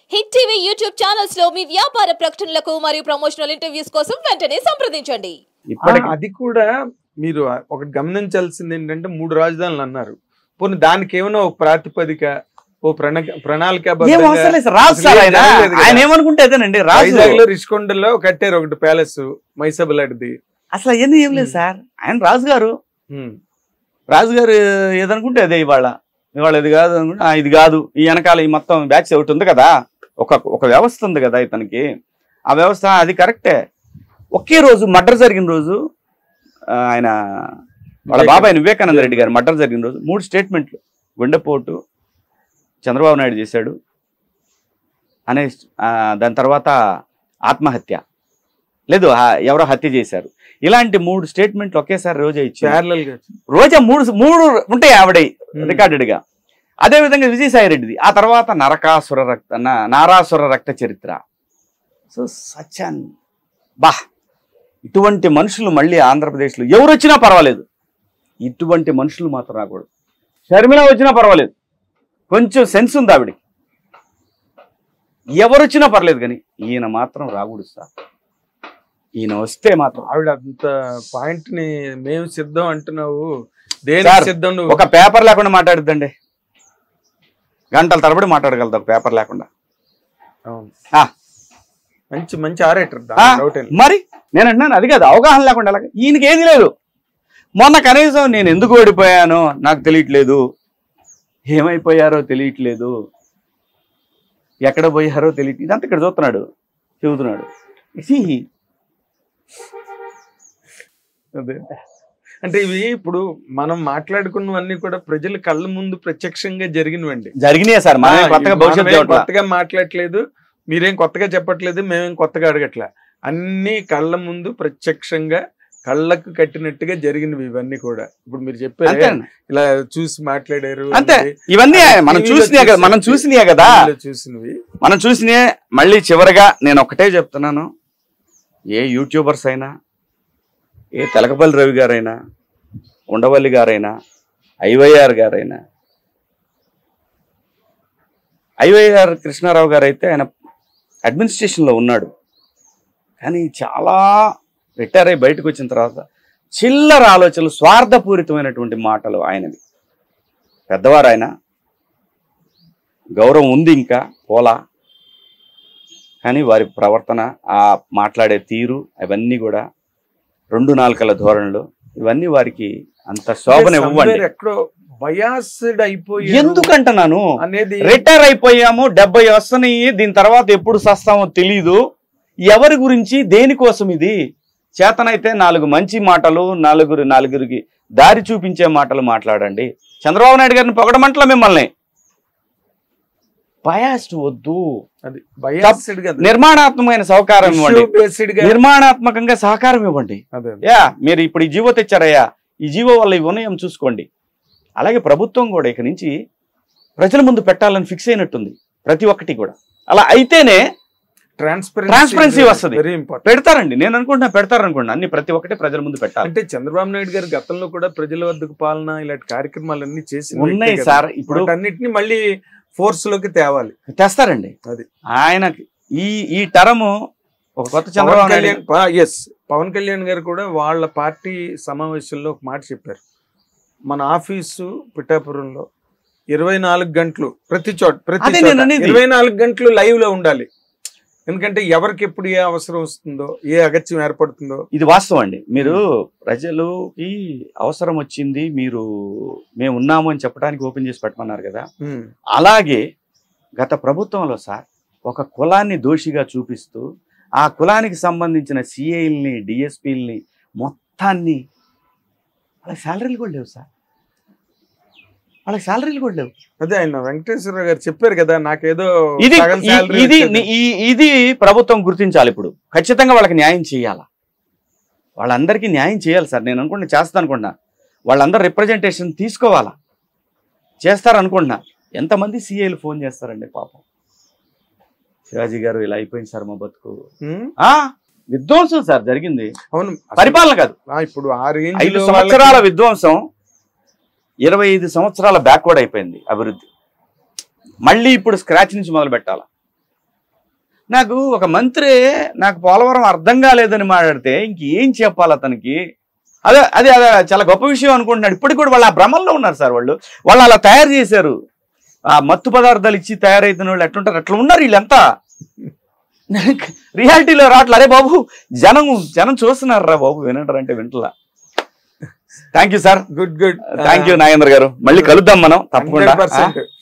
Hit TV YouTube channels లో మీ వ్యాపార ప్రకటనలకు మరియు ప్రమోషనల్ ఇంటర్వ్యూస్ కోసం వెంటనే సంప్రదించండి ఇప్పటికి ఆ, అది కూడా మీరు ఒకటి గమనించాల్సింది ఏంటంటే మూడు రాజధానులు అన్నారు పోనీ దానికి ఏమైనా ఒక ప్రాతిపదిక ఓ ప్రణక ఏం ప్రణాళిక అవసరం లేదు సార్. రాజు సార్ ఆయన ఆయన ఏమనుకుంటే అదేనండి రాజు వైజాగ్ లో రిషికొండలో కట్టారు ఒకటి ప్యాలెస్ మైసబులాడిది అసలు అవన్నీ ఏం లేదు సార్ ఆయన రాజు గారు ఉమ్, రాజు గారు ఏదనుకుంటే అదే ఇవాళ ఇవాళ ఇది కాదు అనుకుంటే ఆ, ఇది కాదు ఈ వెనకాల ఈ మొత్తం బ్యాచ్ ఒకటి ఉంది కదా ఒక ఒక వ్యవస్థ ఉంది కదా ఇతనికి ఆ వ్యవస్థ అది కరెక్టే ఒకే రోజు మర్డర్ జరిగిన రోజు ఆ, ఆయన వాళ్ళ బాబాయ్ వివేకానంద రెడ్డి గారు మర్డర్ జరిగిన రోజు మూడు స్టేట్మెంట్లు గుండెపోటు చంద్రబాబు నాయుడు చేశాడు అనే ఆ, దాని తర్వాత ఆత్మహత్య లేదు ఆ, ఎవరో హత్య చేశారు ఇలాంటి మూడు స్టేట్మెంట్లు ఒకేసారి రోజే ఇచ్చారు parallel గా రోజా మూడు మూడు ఉంటాయి ఆవిడ ఉమ్. రికార్డెడ్ గా అదే విధంగా విజయసాయి రెడ్డిది ఆ తర్వాత నరకాసుర రక్త నా- నారాసుర రక్త చరిత్ర సో సచాన్ బా ఇటువంటి మనుషులు మళ్ళీ ఆంధ్రప్రదేశ్లో ఎవరు వచ్చినా పర్వాలేదు ఇటువంటి మనుషులు మాత్రం రాకూడదు షర్మిల వచ్చినా పర్వాలేదు కొంచెం సెన్స్ ఉంది ఆవిడకి ఎవరు వచ్చినా పర్లేదు కానీ ఈయన మాత్రం రాకూడదు సార్ ఈయన వస్తే మాత్రం ఆవిడ అంత పాయింట్ ని మేము సిద్ధం అంటున్నావు దేనికి సార్, సిద్ధం నువ్వు ఒక పేపర్ లేకుండా మాట్లాడుద్దండి గంటల తరబడి మాట్లాడగలదు ఒక పేపర్ లేకుండా అవును. ఆ. మంచి మంచి ఆరేటర్ ఆ, డౌట్ ఏం లేదు. మరి నేను అంటున్నాను అది కాదు అవగాహన లేకుండా ఎలాగ ఈయనకి ఏది లేదు మొన్న కనీసం నేను ఎందుకు ఓడిపోయానో నాకు తెలియట్లేదు ఏమైపోయారో తెలియట్లేదు ఎక్కడ పోయారో తెలియట్లేదు ఇదంతా ఇక్కడ చూస్తున్నాడు చెబుతున్నాడు See, అదే అంటే ఇవి ఇప్పుడు మనం మాట్లాడుకున్నవన్నీ కూడా ప్రజల కళ్ళ ముందు ప్రత్యక్షంగా జరిగినవండి జరిగినాయి సార్ మనం ఆ, కొత్తగా ఇవి భవిష్యత్తు మనమేం చూడట్లా. కొత్తగా మాట్లాడట్లేదు మీరేం కొత్తగా చెప్పట్లేదు మేమేం కొత్తగా అడగట్లే అన్ని కళ్ళ ముందు ప్రత్యక్షంగా కళ్ళకు కట్టినట్టుగా జరిగినవి ఇవన్నీ కూడా ఇప్పుడు మీరు చెప్పారు అంతేనండి. ఇలా చూసి మాట్లాడారు అంతే అన్నది. ఇవన్నీ మనం టీవీలో చూసినాయి కదా మనం చూసి- చూసినాయి కదా టీవీలో చూసినవి మనం చూసినే మళ్ళీ చివరిగా నేను ఒకటే చెప్తున్నాను ఏ యూట్యూబర్స్ అయినా ఏ తెలకపల్లి రవి గారైనా ఉండవల్లి గారైనా ఐవైఆర్ గారైనా ఐవైఆర్ కృష్ణారావు గారు అయితే ఆయన అడ్మినిస్ట్రేషన్లో ఉన్నాడు కానీ చాలా రిటైర్ అయి బయటకు వచ్చిన తర్వాత చిల్లర ఆలోచనలు స్వార్థపూరితమైనటువంటి మాటలు ఆయనవి పెద్దవారు ఆయన గౌరవం ఉంది ఇంకా పోలా కానీ వారి ప్రవర్తన ఆ మాట్లాడే తీరు అవన్నీ కూడా రెండు నాలుకల ధోరణులు ఇవన్నీ వారికి అంత శోభన ఇవ్వండి Somewhere ఎక్కడో బయాస్డ్ అయిపోయి ఎందుకంటున్నాను అనేది రిటైర్ అయిపోయాము డెబ్బై వస్తున్నాయి దీని తర్వాత ఎప్పుడు సస్తామో తెలీదు ఎవరి గురించి దేనికోసం ఇది చేతనైతే నాలుగు మంచి మాటలు నలుగురు నలుగురికి దారి చూపించే మాటలు మాట్లాడండి చంద్రబాబు నాయుడు గారిని పొగడమంటలా మిమ్మల్ని బయాస్ట్ వద్దు అది బయాస్డ్ గా నిర్మాణాత్మకమైన సహకారం ఇవ్వండి బేస్డ్ గా నిర్మాణాత్మకంగా సహకారం ఇవ్వండి అదే యా మీరు ఇప్పుడు ఈ జీవో తెచ్చారయ్యా ఈ జీవో వల్ల ఇవి ఉన్నాయేమో చూసుకోండి అలాగే ప్రభుత్వం కూడా ఇక నుంచి ప్రజల ముందు పెట్టాలని ఫిక్స్ అయినట్టుంది ప్రతి ఒక్కటి కూడా అలా అయితేనే ట్రాన్స్పరెన్సీ Transparency వస్తది. వెరీ ఇంపార్టెంట్ పెడతారండి నేను అనుకుంటున్నా పెడతారనుకుంటున్నా అన్ని ప్రతి ఒక్కటి ప్రజల ముందు పెట్టాలి అంటే చంద్రబాబు నాయుడు గారు గతంలో కూడా ప్రజల వద్దకు పాలన ఇలాంటి కార్యక్రమాలన్నీ చేసి ఉన్నాయి సార్ ఇప్పుడు అన్నిటిని మళ్ళీ ఫోర్స్ లోకి తేవాలి తెస్తారండి అది. ఆయన ఈ ఈ టరము ఒక కొత్త చంద్రబాబు పవన్ నాయుడు కళ్యాణ్ ఎస్ పవన్ కళ్యాణ్ గారు కూడా వాళ్ళ పార్టీ సమావేశంలో ఒక మాట చెప్పారు మన ఆఫీసు పిఠాపురంలో ఇరవై నాలుగు గంటలు ప్రతి చోట ప్రతి అదే చోట నేను అనేది. ఇరవై నాలుగు గంటలు లైవ్ లో ఉండాలి ఎందుకంటే ఎవరికి ఎప్పుడు ఏ అవసరం వస్తుందో ఏ అగత్యం ఏర్పడుతుందో ఇది వాస్తవం అండి మీరు ప్రజలుకి అవసరం వచ్చింది మీరు మేము ఉన్నాము అని చెప్పడానికి ఓపెన్ చేసి పెట్టమన్నారు కదా ఉమ్, అలాగే గత ప్రభుత్వంలో సార్ ఒక కులాన్ని దోషిగా చూపిస్తూ ఆ కులానికి సంబంధించిన సిఐల్ని డిఎస్పీల్ని మొత్తాన్ని వాళ్ళకి శాలరీలు కూడా లేవు సార్ వాళ్ళకి శాలరీలు కూడా లేవు అదే ఆయన వెంకటేశ్వర గారు చెప్పారు కదా నాకేదో ఇది సగం ఈ- salary ఇది వచ్చేది. ఈ- ఇది ప్రభుత్వం గుర్తించాలి ఇప్పుడు ఖచ్చితంగా వాళ్ళకి న్యాయం చేయాలా వాళ్ళందరికీ న్యాయం చేయాలి సార్ నేను అనుకుంటున్నా చేస్తాను అనుకుంటున్నా వాళ్ళందరూ రిప్రజెంటేషన్ తీసుకోవాలా చేస్తారనుకుంటున్నా ఎంతమంది సీఏలు ఫోన్ చేస్తారండి పాపం శివాజీ గారు ఇలా అయిపోయింది సార్ మా బతుకు ఉమ్, ఆ విధ్వంసం సార్ జరిగింది అవును అసలు- పరిపాలన కాదు ఆ, ఇప్పుడు ఆ రేంజ్ ఐదు లో సంవత్సరాల వాళ్ళకి- విధ్వంసం ఇరవై ఐదు సంవత్సరాల బ్యాక్వర్డ్ అయిపోయింది అభివృద్ధి మళ్ళీ ఇప్పుడు స్క్రాచ్ నుంచి మొదలు పెట్టాలా నాకు ఒక మంత్రి నాకు పోలవరం అర్థం కాలేదని మాట్లాడితే ఇంకేం చెప్పాలి అతనికి అదే అదే అదే చాలా గొప్ప విషయం అనుకుంటున్నాడు ఇప్పటికి కూడా వాళ్ళు ఆ భ్రమంలో ఉన్నారు సార్ వాళ్ళు వాళ్ళు అలా తయారు చేశారు ఆ మత్తు పదార్థాలు ఇచ్చి తయారైతున్న వాళ్ళు ఎట్లుంటారు అట్లా ఉన్నారు వీళ్ళంతా రియాలిటీలో రావట్లే అరే బాబు జనం జనం చూస్తున్నారు రా బాబు వినంటారు అంటే వింటలా thank you sir good good thank you Nagendra గారు మళ్ళీ కలుద్దాం మనం తప్పకుండా పర్సెంట్